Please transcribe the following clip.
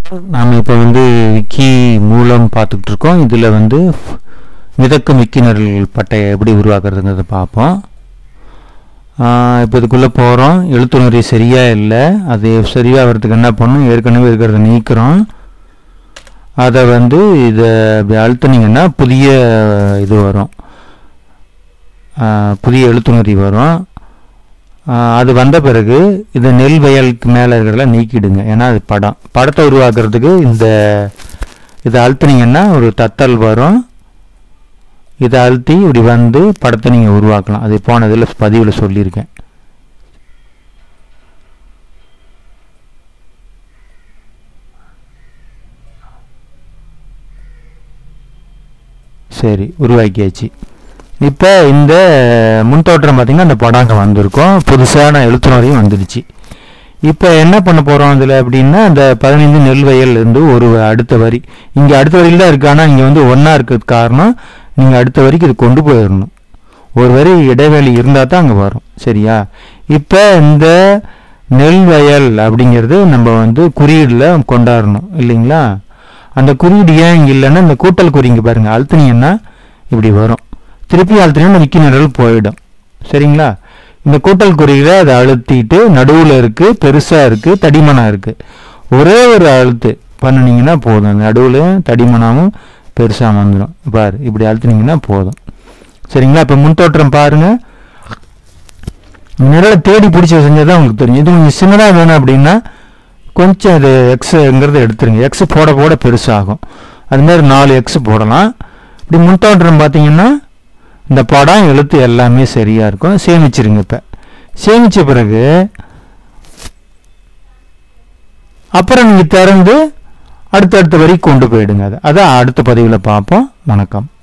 நாம் இப்போ வந்து விக்கி மூலம் பார்த்துக்கிட்டு இருக்கோம் இதில் வந்து மிதக்கும் விக்கினர்கள் பட்டையை எப்படி உருவாக்குறதுங்கிறத பார்ப்போம் இப்போ இதுக்குள்ளே போகிறோம் எழுத்துணரி சரியாக இல்லை அது சரியாக வர்றதுக்கு என்ன பண்ணணும் ஏற்கனவே இருக்கிறத நீக்கிறோம் அதை வந்து இதை அப்படி அழுத்துனீங்கன்னா புதிய இது வரும் ஆ, புதிய எழுத்துணரி வரும் ஆ, அது வந்த பிறகு இந்த நெல் வயலுக்கு மேலே இருக்கிறதெல்லாம் நீக்கிடுங்க ஏன்னா அது படம் படத்தை உருவாக்குறதுக்கு இந்த இதை அழுத்துனீங்கன்னா ஒரு தத்தல் வரும் இதை அழுத்தி இப்படி வந்து படத்தை நீங்கள் உருவாக்கலாம் அது போன இதில் பதிவில் சொல்லியிருக்கேன் சரி உருவாக்கியாச்சு இப்போ இந்த முன்தோற்றம் பார்த்தீங்கன்னா அந்த படம் அங்கே வந்திருக்கும் புதுசான எழுத்துணரையும் வந்துடுச்சு இப்போ என்ன பண்ண போகிறோம் அதில் அப்படின்னா அந்த பதினைந்து நெல் வயல் இருந்து ஒரு அடுத்த வரி இங்கே அடுத்த வரியில் தான் இருக்கு ஆனால் இங்கே வந்து ஒன்றா இருக்கிறதுக்கு காரணம் நீங்கள் அடுத்த வரிக்கு இது கொண்டு போயிடணும் ஒரு வரி இடைவெளி இருந்தால் தான் அங்கே வரும் சரியா இப்போ இந்த நெல் வயல் அப்படிங்கிறது நம்ம வந்து குறியீடில் கொண்டாடணும் இல்லைங்களா அந்த குறியீடு ஏன் இங்கே இல்லைன்னா இந்த கூட்டல் குறி இங்கே பாருங்கள் அழுத்துனீங்கன்னா இப்படி வரும் திருப்பி அழுத்தினீங்கன்னா விக்கி நிரல் போயிடும் சரிங்களா இந்த கூட்டல் குறியில அதை அழுத்திட்டு நடுவில் இருக்கு பெருசா இருக்கு தடிமனா இருக்கு ஒரே ஒரு அழுத்து பண்ணுனீங்கன்னா போதும் நடுவில் தடிமனாவும் பெருசா வந்துடும் பாரு இப்படி அழுத்துனீங்கன்னா போதும் சரிங்களா இப்போ முன்தோற்றம் பாருங்க நிரலை தேடி பிடிச்சி செஞ்சது தான் உங்களுக்கு தெரியும் இது கொஞ்சம் சின்னதாக வேணும் அப்படின்னா கொஞ்சம் இது எக்ஸுங்கிறத எடுத்துருங்க எக்ஸ் போட போட பெருசாகும் அது மாதிரி நாலு எக்ஸ் போடலாம் இப்படி முன்தோற்றம் பார்த்தீங்கன்னா இந்த படம் எழுத்து எல்லாமே சரியாக இருக்கும் சேமிச்சிருங்க இப்போ சேமித்த பிறகு அப்புறம் நீங்கள் திறந்து அடுத்தடுத்த வரைக்கும் கொண்டு போயிடுங்க அதை அதை அடுத்த பதிவில் பார்ப்போம் வணக்கம்